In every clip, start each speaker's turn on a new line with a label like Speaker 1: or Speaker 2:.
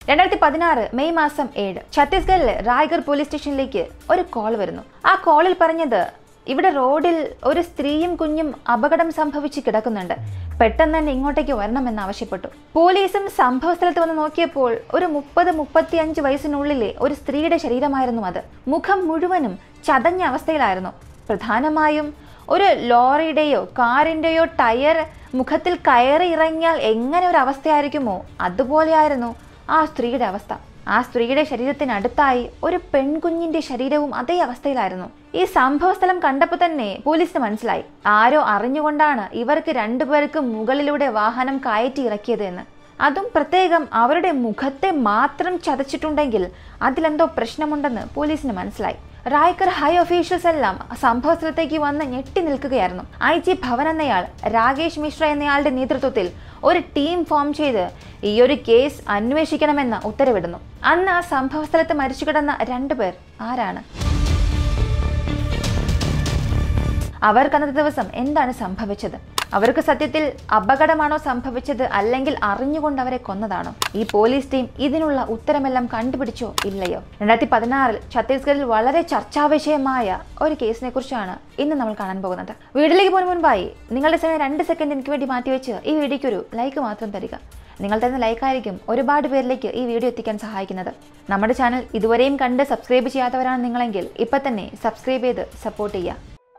Speaker 1: രണ്ടായിരത്തി പതിനാറ് മെയ് മാസം ഏഴ് ഛത്തീസ്ഗഡിലെ റായ്ഗർ പോലീസ് സ്റ്റേഷനിലേക്ക് ഒരു കോൾ വരുന്നു ആ കോളിൽ പറഞ്ഞത് ഇവിടെ റോഡിൽ ഒരു സ്ത്രീയും കുഞ്ഞും അപകടം സംഭവിച്ച് കിടക്കുന്നുണ്ട് പെട്ടെന്ന് തന്നെ ഇങ്ങോട്ടേക്ക് വരണമെന്ന് ആവശ്യപ്പെട്ടു പോലീസും സംഭവ സ്ഥലത്ത് വന്ന് നോക്കിയപ്പോൾ ഒരു മുപ്പത് മുപ്പത്തി അഞ്ച് വയസ്സിനുള്ളിലെ ഒരു സ്ത്രീയുടെ ശരീരമായിരുന്നു അത് മുഖം മുഴുവനും ചതഞ്ഞ അവസ്ഥയിലായിരുന്നു പ്രധാനമായും ഒരു ലോറിയുടെയോ കാറിന്റെയോ ടയർ മുഖത്തിൽ കയറി ഇറങ്ങിയാൽ എങ്ങനെ ഒരു അവസ്ഥയായിരിക്കുമോ അതുപോലെയായിരുന്നു ആ സ്ത്രീയുടെ അവസ്ഥ ആ സ്ത്രീയുടെ ശരീരത്തിനടുത്തായി ഒരു പെൺകുഞ്ഞിന്റെ ശരീരവും അതേ അവസ്ഥയിലായിരുന്നു ഈ സംഭവ സ്ഥലം കണ്ടപ്പോൾ തന്നെ പോലീസിന് മനസ്സിലായി ആരോ അറിഞ്ഞുകൊണ്ടാണ് ഇവർക്ക് രണ്ടുപേർക്കും മുകളിലൂടെ വാഹനം കയറ്റി ഇറക്കിയത് എന്ന് അതും പ്രത്യേകം അവരുടെ മുഖത്തെ മാത്രം ചതച്ചിട്ടുണ്ടെങ്കിൽ അതിലെന്തോ പ്രശ്നമുണ്ടെന്ന് പോലീസിന് മനസ്സിലായി റായ്ക്കർ ഹൈ ഒഫീഷ്യൽസ് എല്ലാം സംഭവ സ്ഥലത്തേക്ക് വന്ന് ഞെട്ടി നിൽക്കുകയായിരുന്നു ഐ ജി ഭവൻ എന്നയാൾ രാകേഷ് മിശ്ര എന്നയാളുടെ നേതൃത്വത്തിൽ ഒരു ടീം ഫോം ചെയ്ത് ഈ ഒരു കേസ് അന്വേഷിക്കണമെന്ന് ഉത്തരവിടുന്നു അന്ന് ആ സംഭവ സ്ഥലത്ത് മരിച്ചു കിടന്ന രണ്ടുപേർ ആരാണ് അവർക്ക് അന്നത്തെ ദിവസം എന്താണ് സംഭവിച്ചത് അവർക്ക് സത്യത്തിൽ അപകടമാണോ സംഭവിച്ചത് അല്ലെങ്കിൽ അറിഞ്ഞുകൊണ്ട് അവരെ കൊന്നതാണോ ഈ പോലീസ് ടീം ഇതിനുള്ള ഉത്തരമെല്ലാം കണ്ടുപിടിച്ചോ ഇല്ലയോ രണ്ടായിരത്തി പതിനാറിൽ ഛത്തീസ്ഗഡിൽ വളരെ ചർച്ചാ വിഷയമായ ഒരു കേസിനെ കുറിച്ചാണ് ഇന്ന് നമ്മൾ കാണാൻ പോകുന്നത് വീട്ടിലേക്ക് പോകുന്ന മുൻപായി നിങ്ങളുടെ സമയം രണ്ട് സെക്കൻഡ് എനിക്ക് വേണ്ടി മാറ്റിവെച്ച് ഈ വീഡിയോയ്ക്ക് ഒരു ലൈക്ക് മാത്രം തരിക നിങ്ങൾ തരുന്ന ലൈക്കായിരിക്കും ഒരുപാട് പേരിലേക്ക് ഈ വീഡിയോ എത്തിക്കാൻ സഹായിക്കുന്നത് നമ്മുടെ ചാനൽ ഇതുവരെയും കണ്ട് സബ്സ്ക്രൈബ് ചെയ്യാത്തവരാണ് നിങ്ങളെങ്കിൽ ഇപ്പം തന്നെ സബ്സ്ക്രൈബ് ചെയ്ത് സപ്പോർട്ട് ചെയ്യുക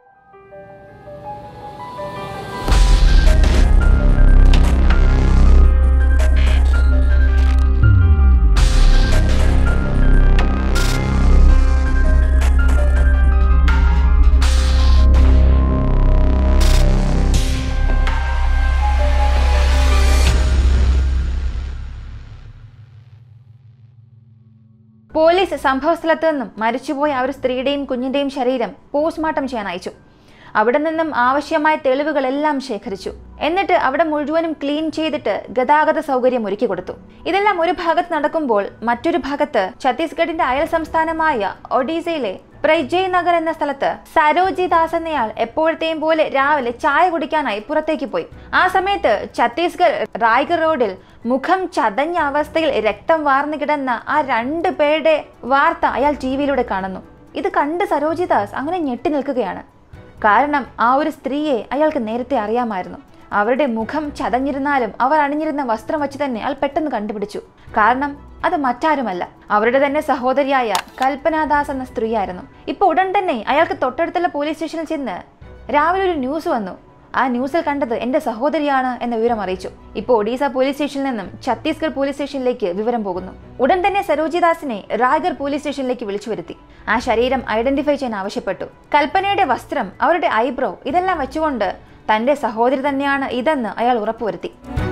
Speaker 1: പോലീസ് സംഭവസ്ഥലത്ത് നിന്നും മരിച്ചുപോയ ആ ഒരു സ്ത്രീയുടെയും കുഞ്ഞിന്റെയും ശരീരം പോസ്റ്റ്മോർട്ടം ചെയ്യാൻ അയച്ചു അവിടെ നിന്നും ആവശ്യമായ തെളിവുകളെല്ലാം ശേഖരിച്ചു എന്നിട്ട് അവിടെ മുഴുവനും ക്ലീൻ ചെയ്തിട്ട് ഗതാഗത സൗകര്യം ഒരുക്കി കൊടുത്തു ഇതെല്ലാം ഒരു ഭാഗത്ത് നടക്കുമ്പോൾ മറ്റൊരു ഭാഗത്ത് ഛത്തീസ്ഗഡിന്റെ അയൽ സംസ്ഥാനമായ ഒഡീസയിലെ പ്രജയ് നഗർ എന്ന സ്ഥലത്ത് സരോജി ദാസ് എന്നയാൾ എപ്പോഴത്തെയും പോലെ രാവിലെ ചായ കുടിക്കാനായി പുറത്തേക്ക് പോയി ആ സമയത്ത് ഛത്തീസ്ഗഡ് റായ്ഗർ റോഡിൽ മുഖം ചതഞ്ഞ അവസ്ഥയിൽ രക്തം വാർന്നു കിടന്ന ആ രണ്ട് പേരുടെ വാർത്ത അയാൾ ടി വിയിലൂടെ കാണുന്നു ഇത് കണ്ട് സരോജി ദാസ് അങ്ങനെ ഞെട്ടി നിൽക്കുകയാണ് കാരണം ആ ഒരു സ്ത്രീയെ അയാൾക്ക് നേരത്തെ അറിയാമായിരുന്നു അവരുടെ മുഖം ചതഞ്ഞിരുന്നാലും അവർ അണിഞ്ഞിരുന്ന വസ്ത്രം വെച്ച് തന്നെ അയാൾ പെട്ടെന്ന് കണ്ടുപിടിച്ചു കാരണം അത് മറ്റാരുമല്ല അവരുടെ തന്നെ സഹോദരിയായ കൽപ്പനാദാസ് എന്ന സ്ത്രീയായിരുന്നു ഇപ്പൊ ഉടൻ തന്നെ അയാൾക്ക് തൊട്ടടുത്തുള്ള പോലീസ് സ്റ്റേഷനിൽ ചെന്ന് രാവിലെ ഒരു ന്യൂസ് വന്നു ആ ന്യൂസിൽ കണ്ടത് എന്റെ സഹോദരിയാണ് എന്ന വിവരം അറിയിച്ചു ഇപ്പോൾ ഒഡീസ പോലീസ് സ്റ്റേഷനിൽ നിന്നും ഛത്തീസ്ഗഡ് പോലീസ് സ്റ്റേഷനിലേക്ക് വിവരം പോകുന്നു ഉടൻ തന്നെ സരോജിദാസിനെ റായ്ഗർ പോലീസ് സ്റ്റേഷനിലേക്ക് വിളിച്ചു വരുത്തി ആ ശരീരം ഐഡന്റിഫൈ ചെയ്യാൻ ആവശ്യപ്പെട്ടു കൽപ്പനയുടെ വസ്ത്രം അവരുടെ ഐബ്രോ ഇതെല്ലാം വെച്ചുകൊണ്ട് തന്റെ സഹോദരി തന്നെയാണ് ഇതെന്ന് അയാൾ ഉറപ്പുവരുത്തി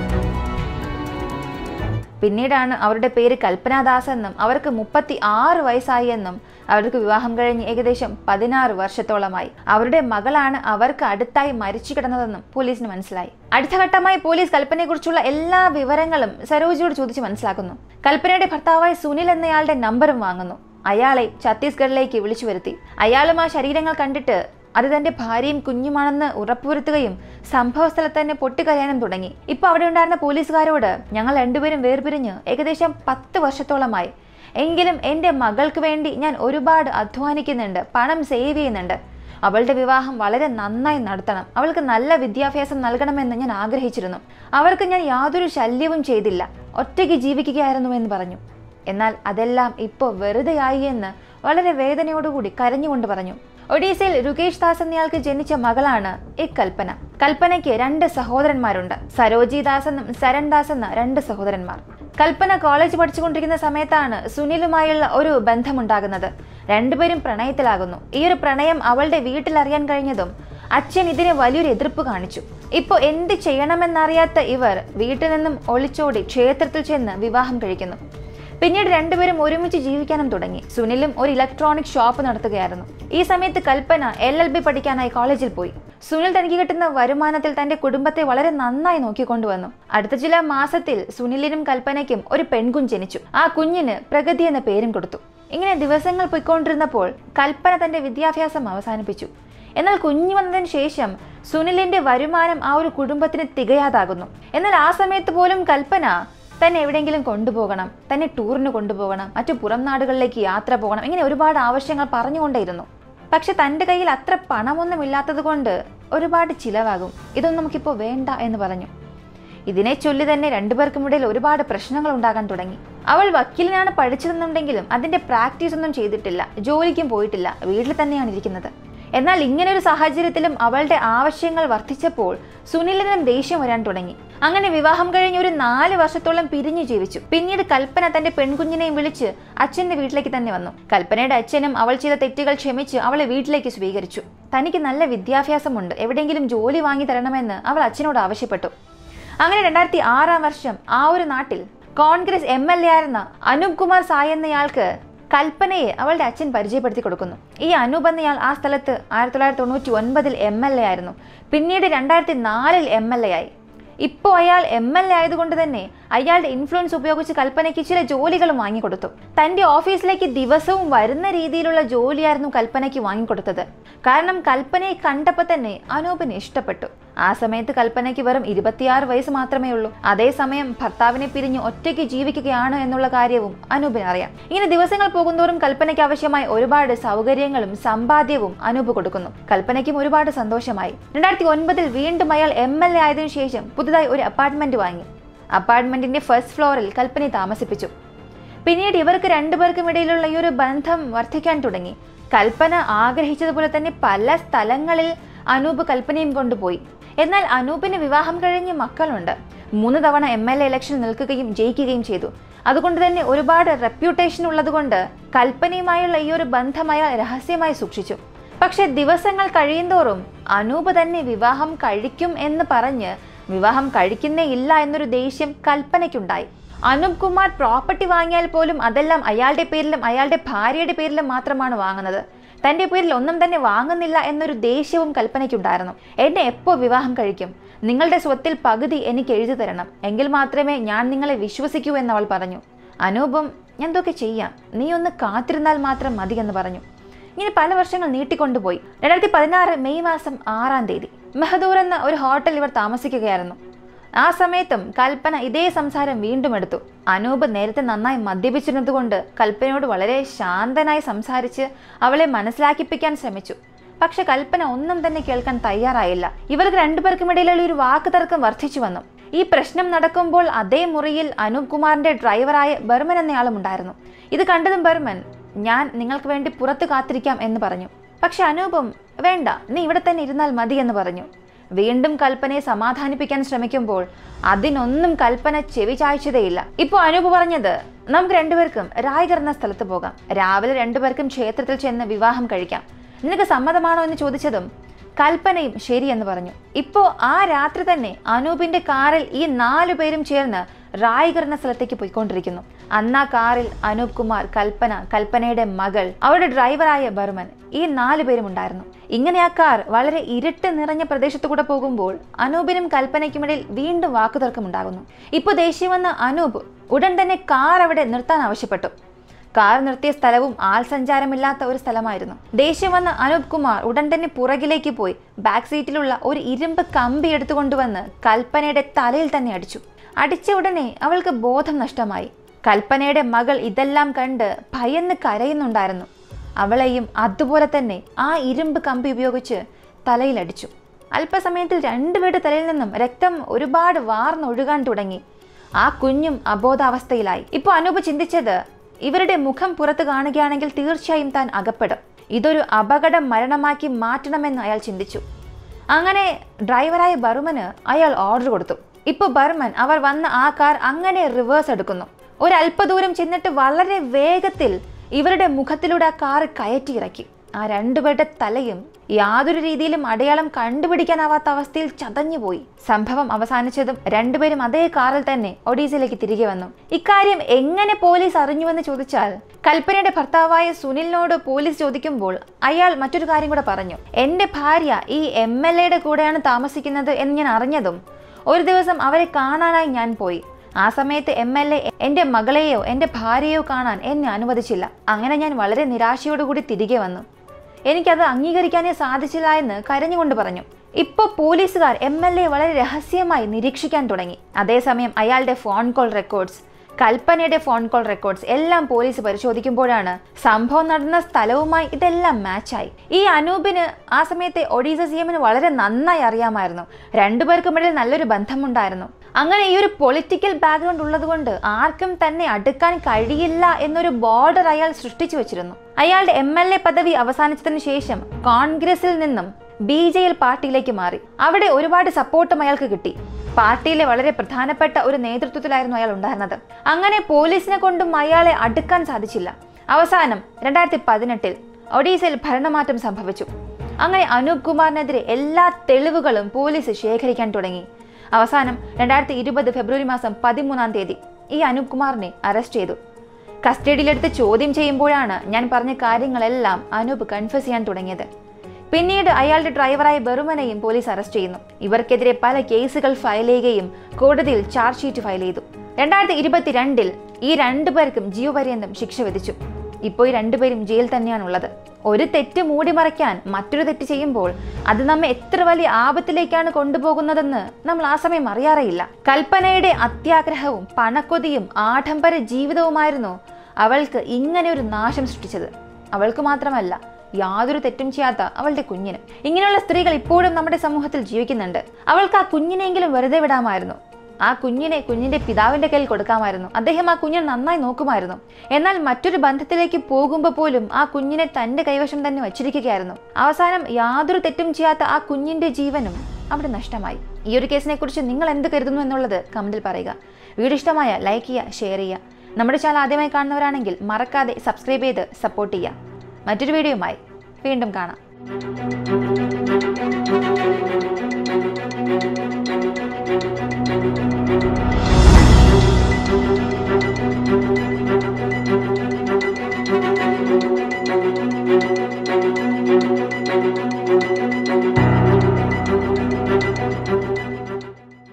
Speaker 1: പിന്നീടാണ് അവരുടെ പേര് കൽപ്പനാദാസ് എന്നും അവർക്ക് മുപ്പത്തി ആറ് വയസ്സായി എന്നും അവർക്ക് വിവാഹം കഴിഞ്ഞ് ഏകദേശം പതിനാറ് വർഷത്തോളമായി അവരുടെ മകളാണ് അവർക്ക് അടുത്തായി മരിച്ചു കിടന്നതെന്നും പോലീസിന് മനസ്സിലായി അടുത്ത ഘട്ടമായി പോലീസ് കൽപ്പനയെക്കുറിച്ചുള്ള എല്ലാ വിവരങ്ങളും സരോജിയോട് ചോദിച്ച് മനസ്സിലാക്കുന്നു കൽപ്പനയുടെ ഭർത്താവായ സുനിൽ എന്നയാളുടെ നമ്പറും വാങ്ങുന്നു അയാളെ ഛത്തീസ്ഗഡിലേക്ക് വിളിച്ചു വരുത്തി അയാളും ആ ശരീരങ്ങൾ കണ്ടിട്ട് അത് തന്റെ ഭാര്യയും കുഞ്ഞുമാണെന്ന് ഉറപ്പുവരുത്തുകയും സംഭവ സ്ഥലത്ത് തന്നെ പൊട്ടിക്കരയാനും തുടങ്ങി ഇപ്പൊ അവിടെ ഉണ്ടായിരുന്ന പോലീസുകാരോട് ഞങ്ങൾ രണ്ടുപേരും വേർപിരിഞ്ഞ് ഏകദേശം പത്ത് വർഷത്തോളമായി എങ്കിലും എൻ്റെ മകൾക്ക് വേണ്ടി ഞാൻ ഒരുപാട് അധ്വാനിക്കുന്നുണ്ട് പണം സേവ് ചെയ്യുന്നുണ്ട് അവളുടെ വിവാഹം വളരെ നന്നായി നടത്തണം അവൾക്ക് നല്ല വിദ്യാഭ്യാസം നൽകണമെന്ന് ഞാൻ ആഗ്രഹിച്ചിരുന്നു അവർക്ക് ഞാൻ യാതൊരു ശല്യവും ചെയ്തില്ല ഒറ്റയ്ക്ക് ജീവിക്കുകയായിരുന്നു എന്ന് പറഞ്ഞു എന്നാൽ അതെല്ലാം ഇപ്പോൾ വെറുതെയായി എന്ന് വളരെ വേദനയോടുകൂടി കരഞ്ഞുകൊണ്ട് പറഞ്ഞു ഒഡീസയിൽ രുകേഷ് ദാസ് എന്നയാൾക്ക് ജനിച്ച മകളാണ് ഈ കൽപ്പന കൽപ്പനയ്ക്ക് രണ്ട് സഹോദരന്മാരുണ്ട് സരോജി ദാസ് എന്നും സരൺ ദാസ് എന്ന രണ്ട് സഹോദരന്മാർ കൽപ്പന കോളേജ് പഠിച്ചുകൊണ്ടിരിക്കുന്ന സമയത്താണ് സുനിലുമായുള്ള ഒരു ബന്ധമുണ്ടാകുന്നത് രണ്ടുപേരും പ്രണയത്തിലാകുന്നു ഈ ഒരു പ്രണയം അവളുടെ വീട്ടിൽ അറിയാൻ കഴിഞ്ഞതും അച്ഛൻ ഇതിന് വലിയൊരു എതിർപ്പ് കാണിച്ചു ഇപ്പോൾ എന്ത് ചെയ്യണമെന്നറിയാത്ത ഇവർ വീട്ടിൽ നിന്നും ഒളിച്ചോടി ക്ഷേത്രത്തിൽ ചെന്ന് വിവാഹം കഴിക്കുന്നു പിന്നീട് രണ്ടുപേരും ഒരുമിച്ച് ജീവിക്കാനും തുടങ്ങി സുനിലും ഒരു ഇലക്ട്രോണിക് ഷോപ്പ് നടത്തുകയായിരുന്നു ഈ സമയത്ത് കൽപ്പന എൽ എൽ ബി പഠിക്കാനായി കോളേജിൽ പോയി സുനിൽ തനിക്ക് കിട്ടുന്ന വരുമാനത്തിൽ തന്റെ കുടുംബത്തെ വളരെ നന്നായി നോക്കിക്കൊണ്ടുവന്നു അടുത്ത ചില മാസത്തിൽ സുനിലിനും കൽപ്പനയ്ക്കും ഒരു പെൺകുഞ്ഞ് ജനിച്ചു ആ കുഞ്ഞിന് പ്രഗതി എന്ന പേരും കൊടുത്തു ഇങ്ങനെ ദിവസങ്ങൾ പോയിക്കൊണ്ടിരുന്നപ്പോൾ കൽപ്പന തന്റെ വിദ്യാഭ്യാസം അവസാനിപ്പിച്ചു എന്നാൽ കുഞ്ഞു വന്നതിന് ശേഷം സുനിലിന്റെ വരുമാനം ആ ഒരു കുടുംബത്തിന് തികയാതാകുന്നു എന്നാൽ ആ സമയത്ത് പോലും കൽപ്പന തന്നെ എവിടെയെങ്കിലും കൊണ്ടുപോകണം തന്നെ ടൂറിന് കൊണ്ടുപോകണം മറ്റു പുറം നാടുകളിലേക്ക് യാത്ര പോകണം ഇങ്ങനെ ഒരുപാട് ആവശ്യങ്ങൾ പറഞ്ഞുകൊണ്ടേയിരുന്നു പക്ഷെ തൻ്റെ കയ്യിൽ അത്ര പണമൊന്നും ഇല്ലാത്തത് കൊണ്ട് ഒരുപാട് ചിലവാകും ഇതൊന്നും നമുക്കിപ്പോൾ വേണ്ട എന്ന് പറഞ്ഞു ഇതിനെ ചൊല്ലി തന്നെ രണ്ടുപേർക്കും ഇടയിൽ ഒരുപാട് പ്രശ്നങ്ങൾ ഉണ്ടാകാൻ തുടങ്ങി അവൾ വക്കീലിനാണ് പഠിച്ചതെന്നുണ്ടെങ്കിലും അതിന്റെ പ്രാക്ടീസ് ഒന്നും ചെയ്തിട്ടില്ല ജോലിക്കും പോയിട്ടില്ല വീട്ടിൽ തന്നെയാണ് ഇരിക്കുന്നത് എന്നാൽ ഇങ്ങനെ ഒരു സാഹചര്യത്തിലും അവളുടെ ആവശ്യങ്ങൾ വർദ്ധിച്ചപ്പോൾ സുനിലിനും ദേഷ്യം വരാൻ തുടങ്ങി അങ്ങനെ വിവാഹം കഴിഞ്ഞ് ഒരു നാല് വർഷത്തോളം പിരിഞ്ഞു ജീവിച്ചു പിന്നീട് കൽപ്പന തന്റെ പെൺകുഞ്ഞിനെയും വിളിച്ച് അച്ഛന്റെ വീട്ടിലേക്ക് തന്നെ വന്നു കൽപ്പനയുടെ അച്ഛനും അവൾ ചെയ്ത തെറ്റുകൾ ക്ഷമിച്ച് അവളെ വീട്ടിലേക്ക് സ്വീകരിച്ചു തനിക്ക് നല്ല വിദ്യാഭ്യാസമുണ്ട് എവിടെയെങ്കിലും ജോലി വാങ്ങി തരണമെന്ന് അവൾ അച്ഛനോട് ആവശ്യപ്പെട്ടു അങ്ങനെ രണ്ടായിരത്തി ആറാം വർഷം ആ ഒരു നാട്ടിൽ കോൺഗ്രസ് എം എൽ എ ആയിരുന്ന അനൂപ് കുമാർ സായ് എന്നയാൾക്ക് കൽപ്പനയെ അവളുടെ അച്ഛൻ പരിചയപ്പെടുത്തി കൊടുക്കുന്നു ഈ അനൂപ് എന്നയാൾ ആ സ്ഥലത്ത് ആയിരത്തി തൊള്ളായിരത്തി തൊണ്ണൂറ്റി ഒൻപതിൽ എം എൽ എ ആയിരുന്നു പിന്നീട് രണ്ടായിരത്തി നാലിൽ എം എൽ എ ആയി ഇപ്പോൾ അയാൾ എം എൽ എ ആയതുകൊണ്ട് തന്നെ അയാളുടെ ഇൻഫ്ലുവൻസ് ഉപയോഗിച്ച് കൽപ്പനയ്ക്ക് ചില ജോലികളും വാങ്ങിക്കൊടുത്തു തന്റെ ഓഫീസിലേക്ക് ദിവസവും വരുന്ന രീതിയിലുള്ള ജോലിയായിരുന്നു കൽപ്പനയ്ക്ക് വാങ്ങിക്കൊടുത്തത് കാരണം കൽപ്പനയെ കണ്ടപ്പോൾ തന്നെ അനൂപിന് ഇഷ്ടപ്പെട്ടു ആ സമയത്ത് കൽപ്പനയ്ക്ക് വെറും ഇരുപത്തിയാറ് വയസ്സ് മാത്രമേ ഉള്ളൂ അതേസമയം ഭർത്താവിനെ പിരിഞ്ഞ് ഒറ്റയ്ക്ക് ജീവിക്കുകയാണ് എന്നുള്ള കാര്യവും അനൂപിന് അറിയാം ഇങ്ങനെ ദിവസങ്ങൾ പോകുന്തോറും കൽപ്പനയ്ക്ക് ആവശ്യമായ ഒരുപാട് സൗകര്യങ്ങളും സമ്പാദ്യവും അനൂപ് കൊടുക്കുന്നു കൽപ്പനയ്ക്കും ഒരുപാട് സന്തോഷമായി രണ്ടായിരത്തി ഒൻപതിൽ വീണ്ടും അയാൾ എം എൽ എ ആയതിനു ശേഷം പുതുതായി ഒരു അപ്പാർട്ട്മെന്റ് വാങ്ങി അപ്പാർട്ട്മെന്റിന്റെ ഫസ്റ്റ് ഫ്ലോറിൽ കൽപ്പനയെ താമസിപ്പിച്ചു പിന്നീട് ഇവർക്ക് രണ്ടുപേർക്കും ഇടയിലുള്ള ഈ ഒരു ബന്ധം വർദ്ധിക്കാൻ തുടങ്ങി കൽപ്പന ആഗ്രഹിച്ചതുപോലെ തന്നെ പല സ്ഥലങ്ങളിൽ അനൂപ് കൽപ്പനയും കൊണ്ടുപോയി എന്നാൽ അനൂപിന് വിവാഹം കഴിഞ്ഞ് മക്കളുണ്ട് മൂന്ന് തവണ എം എൽ എ ഇലക്ഷനിൽ നിൽക്കുകയും ജയിക്കുകയും ചെയ്തു അതുകൊണ്ട് തന്നെ ഒരുപാട് റെപ്യൂട്ടേഷൻ ഉള്ളതുകൊണ്ട് കൽപ്പനയുമായുള്ള ഈ ഒരു ബന്ധം അയാൾ രഹസ്യമായി സൂക്ഷിച്ചു പക്ഷെ ദിവസങ്ങൾ കഴിയുന്തോറും അനൂപ് തന്നെ വിവാഹം കഴിക്കും എന്ന് പറഞ്ഞ് വിവാഹം കഴിക്കുന്നേ ഇല്ല എന്നൊരു ദേഷ്യം കൽപ്പനയ്ക്കുണ്ടായി അനൂപ് കുമാർ പ്രോപ്പർട്ടി വാങ്ങിയാൽ പോലും അതെല്ലാം അയാളുടെ പേരിലും അയാളുടെ ഭാര്യയുടെ പേരിലും മാത്രമാണ് വാങ്ങുന്നത് തന്റെ പേരിൽ ഒന്നും തന്നെ വാങ്ങുന്നില്ല എന്നൊരു ദേഷ്യവും കൽപ്പനയ്ക്കുണ്ടായിരുന്നു എന്നെ എപ്പോ വിവാഹം കഴിക്കും നിങ്ങളുടെ സ്വത്തിൽ പകുതി എനിക്ക് എഴുതി തരണം എങ്കിൽ മാത്രമേ ഞാൻ നിങ്ങളെ വിശ്വസിക്കൂ എന്ന് അവൾ പറഞ്ഞു അനൂപും എന്തൊക്കെ ചെയ്യാം നീ ഒന്ന് കാത്തിരുന്നാൽ മാത്രം മതി എന്ന് പറഞ്ഞു ഇങ്ങനെ പല വർഷങ്ങൾ നീട്ടിക്കൊണ്ടുപോയി രണ്ടായിരത്തി പതിനാറ് മെയ് മാസം ആറാം തീയതി മെഹദൂർ എന്ന ഒരു ഹോട്ടൽ ഇവർ താമസിക്കുകയായിരുന്നു ആ സമയത്തും കൽപ്പന ഇതേ സംസാരം വീണ്ടും എടുത്തു അനൂപ് നേരത്തെ നന്നായി മദ്യപിച്ചിരുന്നതുകൊണ്ട് കൽപ്പനയോട് വളരെ ശാന്തനായി സംസാരിച്ച് അവളെ മനസ്സിലാക്കിപ്പിക്കാൻ ശ്രമിച്ചു പക്ഷെ കൽപ്പന ഒന്നും തന്നെ കേൾക്കാൻ തയ്യാറായില്ല ഇവർക്ക് രണ്ടുപേർക്കും ഇടയിലുള്ള ഒരു വാക്ക് തർക്കം വർദ്ധിച്ചു വന്നു ഈ പ്രശ്നം നടക്കുമ്പോൾ അതേ മുറിയിൽ അനൂപ് കുമാറിന്റെ ഡ്രൈവറായ ബർമൻ എന്നയാളും ഉണ്ടായിരുന്നു ഇത് കണ്ടതും ബർമൻ ഞാൻ നിങ്ങൾക്ക് വേണ്ടി പുറത്ത് കാത്തിരിക്കാം എന്ന് പറഞ്ഞു പക്ഷെ അനൂപും വേണ്ട നീ ഇവിടെ തന്നെ ഇരുന്നാൽ മതി എന്ന് പറഞ്ഞു വീണ്ടും കൽപ്പനയെ സമാധാനിപ്പിക്കാൻ ശ്രമിക്കുമ്പോൾ അതിനൊന്നും കൽപ്പന ചെവി ചായ്ച്ചതേയില്ല ഇപ്പോൾ അനൂപ് പറഞ്ഞത് നമുക്ക് രണ്ടുപേർക്കും റായ്ഗർ എന്ന സ്ഥലത്ത് പോകാം രാവിലെ രണ്ടുപേർക്കും ക്ഷേത്രത്തിൽ ചെന്ന് വിവാഹം കഴിക്കാം നിനക്ക് സമ്മതമാണോ എന്ന് ചോദിച്ചതും കൽപ്പനയും ശരിയെന്ന് പറഞ്ഞു ഇപ്പോൾ ആ രാത്രി തന്നെ അനൂപിന്റെ കാറിൽ ഈ നാലു പേരും ചേർന്ന് റായ്ഗർ എന്ന സ്ഥലത്തേക്ക് പോയിക്കൊണ്ടിരിക്കുന്നു അന്ന് ആ കാറിൽ അനൂപ് കുമാർ കൽപ്പന കൽപ്പനയുടെ മകൾ അവരുടെ ഡ്രൈവറായ ബർമൻ ഈ നാലു പേരും ഉണ്ടായിരുന്നു ഇങ്ങനെ ആ കാർ വളരെ ഇരുട്ട് നിറഞ്ഞ പ്രദേശത്തു കൂടെ പോകുമ്പോൾ അനൂപിനും കൽപ്പനയ്ക്കുമിടയിൽ വീണ്ടും വാക്കുതർക്കമുണ്ടാകുന്നു ഇപ്പോൾ ദേഷ്യം വന്ന അനൂപ് ഉടൻ തന്നെ കാർ അവിടെ നിർത്താൻ ആവശ്യപ്പെട്ടു കാർ നിർത്തിയ സ്ഥലവും ആൾ സഞ്ചാരമില്ലാത്ത ഒരു സ്ഥലമായിരുന്നു ദേഷ്യം വന്ന അനൂപ് കുമാർ ഉടൻ തന്നെ പുറകിലേക്ക് പോയി ബാക്ക് സീറ്റിലുള്ള ഒരു ഇരുമ്പ് കമ്പി എടുത്തുകൊണ്ടുവന്ന് കൽപ്പനയുടെ തലയിൽ തന്നെ അടിച്ചു അടിച്ച ഉടനെ അവൾക്ക് ബോധം നഷ്ടമായി കൽപ്പനയുടെ മകൾ ഇതെല്ലാം കണ്ട് ഭയന്ന് കരയുന്നുണ്ടായിരുന്നു അവളെയും അതുപോലെ തന്നെ ആ ഇരുമ്പ് കമ്പി ഉപയോഗിച്ച് തലയിലടിച്ചു അല്പസമയത്തിൽ രണ്ടുപേരുടെ തലയിൽ നിന്നും രക്തം ഒരുപാട് വാർന്നൊഴുകാൻ തുടങ്ങി ആ കുഞ്ഞും അബോധാവസ്ഥയിലായി ഇപ്പോൾ അനൂപ് ചിന്തിച്ചത് ഇവരുടെ മുഖം പുറത്ത് കാണുകയാണെങ്കിൽ തീർച്ചയായും താൻ അകപ്പെടും ഇതൊരു അപകട മരണമാക്കി മാറ്റണമെന്ന് അയാൾ ചിന്തിച്ചു അങ്ങനെ ഡ്രൈവറായ ബർമന് അയാൾ ഓർഡർ കൊടുത്തു ഇപ്പോൾ ബർമൻ അവർ വന്ന ആ കാർ അങ്ങനെ റിവേഴ്സ് എടുക്കുന്നു ഒരു അല്പദൂരം ചെന്നിട്ട് വളരെ വേഗത്തിൽ ഇവരുടെ മുഖത്തിലൂടെ ആ കാർ കയറ്റിയിറക്കി ആ രണ്ടുപേരുടെ തലയും യാതൊരു രീതിയിലും അടയാളം കണ്ടുപിടിക്കാനാവാത്ത അവസ്ഥയിൽ ചതഞ്ഞുപോയി സംഭവം അവസാനിച്ചതും രണ്ടുപേരും അതേ കാറിൽ തന്നെ ഒഡീസയിലേക്ക് തിരികെ വന്നു ഇക്കാര്യം എങ്ങനെ പോലീസ് അറിഞ്ഞുവെന്ന് ചോദിച്ചാൽ കൽപ്പനയുടെ ഭർത്താവായ സുനിലിനോട് പോലീസ് ചോദിക്കുമ്പോൾ അയാൾ മറ്റൊരു കാര്യം കൂടെ പറഞ്ഞു എന്റെ ഭാര്യ ഈ എം എൽ എയുടെ കൂടെയാണ് താമസിക്കുന്നത് എന്ന് ഞാൻ അറിഞ്ഞതും ഒരു ദിവസം അവരെ കാണാനായി ഞാൻ പോയി ആ സമയത്ത് എം എൽ എ എന്റെ മകളെയോ എന്റെ ഭാര്യയോ കാണാൻ എന്നെ അനുവദിച്ചില്ല അങ്ങനെ ഞാൻ വളരെ നിരാശയോടുകൂടി തിരികെ വന്നു എനിക്കത് അംഗീകരിക്കാനേ സാധിച്ചില്ല എന്ന് കരഞ്ഞുകൊണ്ട് പറഞ്ഞു ഇപ്പോൾ പോലീസുകാർ എം എൽ എ വളരെ രഹസ്യമായി നിരീക്ഷിക്കാൻ തുടങ്ങി അതേസമയം അയാളുടെ ഫോൺ കോൾ റെക്കോർഡ്സ് കൽപ്പനയുടെ ഫോൺ കോൾ റെക്കോർഡ്സ് എല്ലാം പോലീസ് പരിശോധിക്കുമ്പോഴാണ് സംഭവം നടന്ന സ്ഥലവുമായി ഇതെല്ലാം മാച്ചായി ഈ അനൂപിന് ആ സമയത്തെ ഒഡീസ സി എമ്മിന് വളരെ നന്നായി അറിയാമായിരുന്നു രണ്ടുപേർക്കുമിടയിൽ നല്ലൊരു ബന്ധമുണ്ടായിരുന്നു അങ്ങനെ ഈ ഒരു പൊളിറ്റിക്കൽ ബാക്ക്ഗ്രൗണ്ട് ഉള്ളതുകൊണ്ട് ആർക്കും തന്നെ അടുക്കാൻ കഴിയില്ല എന്നൊരു ബോർഡർ അയാൾ സൃഷ്ടിച്ചു വെച്ചിരുന്നു അയാളുടെ എം എൽ എ പദവി അവസാനിച്ചതിന് ശേഷം കോൺഗ്രസിൽ നിന്നും ബി ജെ എൽ പാർട്ടിയിലേക്ക് മാറി അവിടെ ഒരുപാട് സപ്പോർട്ടും അയാൾക്ക് കിട്ടി പാർട്ടിയിലെ വളരെ പ്രധാനപ്പെട്ട ഒരു നേതൃത്വത്തിലായിരുന്നു അയാൾ ഉണ്ടായിരുന്നത് അങ്ങനെ പോലീസിനെ കൊണ്ടും അയാളെ അടുക്കാൻ സാധിച്ചില്ല അവസാനം രണ്ടായിരത്തി പതിനെട്ടിൽ ഒഡീസയിൽ ഭരണമാറ്റം സംഭവിച്ചു അങ്ങനെ അനൂപ് കുമാറിനെതിരെ എല്ലാ തെളിവുകളും പോലീസ് ശേഖരിക്കാൻ തുടങ്ങി അവസാനം രണ്ടായിരത്തി ഇരുപത് ഫെബ്രുവരി മാസം പതിമൂന്നാം തീയതി ഈ അനൂപ് കുമാറിനെ അറസ്റ്റ് ചെയ്തു കസ്റ്റഡിയിലെടുത്ത് ചോദ്യം ചെയ്യുമ്പോഴാണ് ഞാൻ പറഞ്ഞ കാര്യങ്ങളെല്ലാം അനൂപ് കൺഫ്യസ് ചെയ്യാൻ തുടങ്ങിയത് പിന്നീട് അയാളുടെ ഡ്രൈവറായ ബെറുമനെയും പോലീസ് അറസ്റ്റ് ചെയ്യുന്നു ഇവർക്കെതിരെ പല കേസുകൾ ഫയൽ ചെയ്യുകയും കോടതിയിൽ ചാർജ് ഷീറ്റ് ഫയൽ ചെയ്തു രണ്ടായിരത്തി ഇരുപത്തിരണ്ടിൽ ഈ രണ്ടുപേർക്കും ജീവപര്യന്തം ശിക്ഷ വിധിച്ചു ഇപ്പോൾ ഈ രണ്ടുപേരും ജയിൽ തന്നെയാണുള്ളത് ഒരു തെറ്റ് മൂടി മറയ്ക്കാൻ മറ്റൊരു തെറ്റ് ചെയ്യുമ്പോൾ അത് നമ്മെ എത്ര വലിയ ആപത്തിലേക്കാണ് കൊണ്ടുപോകുന്നതെന്ന് നമ്മൾ ആ സമയം അറിയാറേയില്ല കൽപ്പനയുടെ അത്യാഗ്രഹവും പണക്കൊതിയും ആഡംബര ജീവിതവുമായിരുന്നു അവൾക്ക് ഇങ്ങനെ ഒരു നാശം സൃഷ്ടിച്ചത് അവൾക്ക് മാത്രമല്ല യാതൊരു തെറ്റും ചെയ്യാത്ത അവളുടെ കുഞ്ഞിന് ഇങ്ങനെയുള്ള സ്ത്രീകൾ ഇപ്പോഴും നമ്മുടെ സമൂഹത്തിൽ ജീവിക്കുന്നുണ്ട് അവൾക്ക് ആ കുഞ്ഞിനെങ്കിലും വെറുതെ വിടാമായിരുന്നു ആ കുഞ്ഞിനെ കുഞ്ഞിന്റെ പിതാവിന്റെ കയ്യിൽ കൊടുക്കാമായിരുന്നു അദ്ദേഹം ആ കുഞ്ഞിനെ നന്നായി നോക്കുമായിരുന്നു എന്നാൽ മറ്റൊരു ബന്ധത്തിലേക്ക് പോകുമ്പോൾ പോലും ആ കുഞ്ഞിനെ തന്റെ കൈവശം തന്നെ വച്ചിരിക്കുകയായിരുന്നു അവസാനം യാതൊരു തെറ്റും ചെയ്യാത്ത ആ കുഞ്ഞിന്റെ ജീവനും അവിടെ നഷ്ടമായി ഈ ഒരു കേസിനെ കുറിച്ച് നിങ്ങൾ എന്ത് കരുതുന്നു എന്നുള്ളത് കമന്റിൽ പറയുക വീഡിയോ ഇഷ്ടമായ ലൈക്ക് ചെയ്യുക ഷെയർ ചെയ്യുക നമ്മുടെ ചാനൽ ആദ്യമായി കാണുന്നവരാണെങ്കിൽ മറക്കാതെ സബ്സ്ക്രൈബ് ചെയ്ത് സപ്പോർട്ട് ചെയ്യുക മറ്റൊരു വീഡിയോയുമായി വീണ്ടും കാണാം